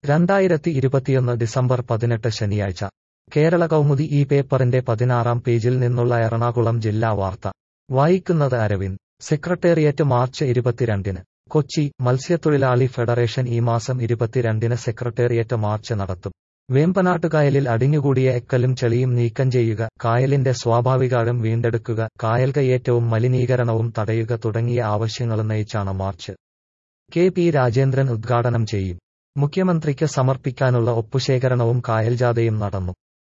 രണ്ടായിരത്തി ഇരുപത്തിയൊന്ന് ഡിസംബർ പതിനെട്ട് ശനിയാഴ്ച കേരള കൗമുദി ഈ പേപ്പറിന്റെ പതിനാറാം പേജിൽ നിന്നുള്ള എറണാകുളം ജില്ലാ വാർത്ത വായിക്കുന്നത് അരവിന്ദ് സെക്രട്ടേറിയറ്റ് മാർച്ച് ഇരുപത്തിരണ്ടിന് കൊച്ചി മത്സ്യത്തൊഴിലാളി ഫെഡറേഷൻ ഈ മാസം ഇരുപത്തിരണ്ടിന് സെക്രട്ടേറിയറ്റ് മാർച്ച് നടത്തും വേമ്പനാട്ടുകായലിൽ അടിഞ്ഞുകൂടിയ എക്കലും ചെളിയും നീക്കം ചെയ്യുക കായലിന്റെ സ്വാഭാവികാഴം വീണ്ടെടുക്കുക കായൽ കയ്യേറ്റവും മലിനീകരണവും തടയുക തുടങ്ങിയ ആവശ്യങ്ങളുന്നയിച്ചാണ് മാർച്ച് കെ പി രാജേന്ദ്രൻ ഉദ്ഘാടനം ചെയ്യും മുഖ്യമന്ത്രിക്ക് സമർപ്പിക്കാനുള്ള ഒപ്പുശേഖരണവും കായൽജാഥയും നടന്നു